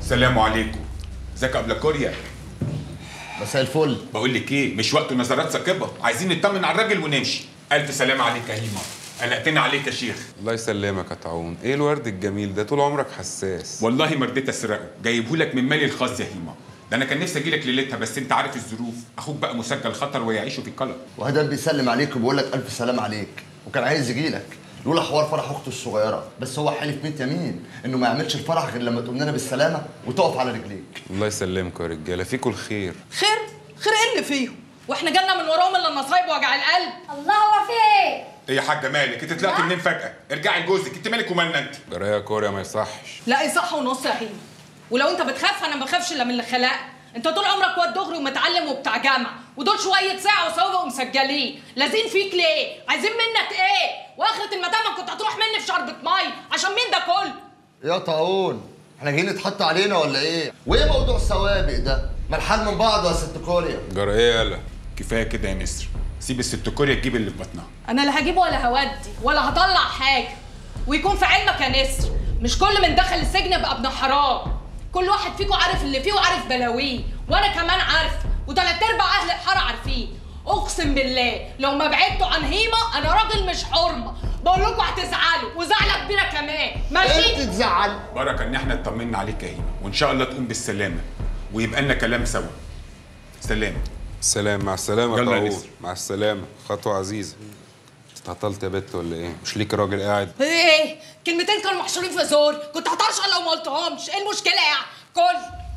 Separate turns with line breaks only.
السلام عليكم ازيك يا ابله كوريا
مساء الفل
بقول لك ايه مش وقت نظرات ثاقبه عايزين نطمن على الراجل ونمشي الف سلام عليك يا هيما قلقتنا عليك يا شيخ
الله يسلمك يا طاعون ايه الورد الجميل ده طول عمرك حساس
والله ما رضيت اسرقه جايبهولك من مالي الخاص يا هيما ده انا كان نفسي اجيلك ليلتها بس انت عارف الظروف اخوك بقى مسجل خطر ويعيشوا في قلق
وهدام بيسلم عليك وبيقول لك الف سلام عليك وكان عايز يجي لك لولا حوار فرح اخته الصغيره بس هو حلف 100 يمين انه ما يعملش الفرح غير لما تقوم لنا بالسلامه وتقف على رجليك
الله يسلمكم يا رجاله فيكم الخير
خير خير ايه اللي فيهم واحنا جالنا من وراهم الا النصايب وجع القلب
الله هو في ايه؟
ايه يا حاجه مالك انت طلعت منين فجاه ارجعي لجوزك انت مالك ومالنا انت
جرايه يا كوريا ما يصحش
لا ايه صح ونص يا هيما ولو انت بتخاف انا ما بخافش الا من اللي خلق انت طول عمرك واد دغري ومتعلم وبتاع جامعه ودول شويه ساعه وسوابق ومسجلين لازين فيك ليه عايزين منك ايه واخره المدامه كنت هتروح مني في شربة ميه عشان مين ده كله
يا طاعون احنا جايين نتحط علينا ولا ايه وايه موضوع السوابق ده ما الحال من بعض يا ست كوريا
جرايه يالا
كفايه كده يا نسر سيب الست كوريا تجيب اللي في بطنها
انا لا هجيب ولا هودي ولا هطلع حاجه ويكون في علمك يا نسر مش كل من دخل السجن بقى ابن حرام كل واحد فيكم عارف اللي فيه وعارف بلاويه وانا كمان عارف وتلات ارباع اهل الحاره عارفين اقسم بالله لو ما بعدتوا عن هيما انا راجل مش حرمه بقول لكم هتزعلوا وزعله كبيره كمان ماشي
انت تزعل
بركه ان احنا اطمنا عليك يا هيما وان شاء الله تقوم بالسلامه ويبقى لنا كلام سوا سلام
سلام مع السلامه يا
يلا يا
طاعون
نسر.
مع السلامه خطوه عزيزه اتعطلت يا بت ولا ايه مش ليك راجل قاعد
ايه كلمتين كانوا محشورين في زور كنت هطرشق لو ما قلتهمش ايه المشكله يعني كل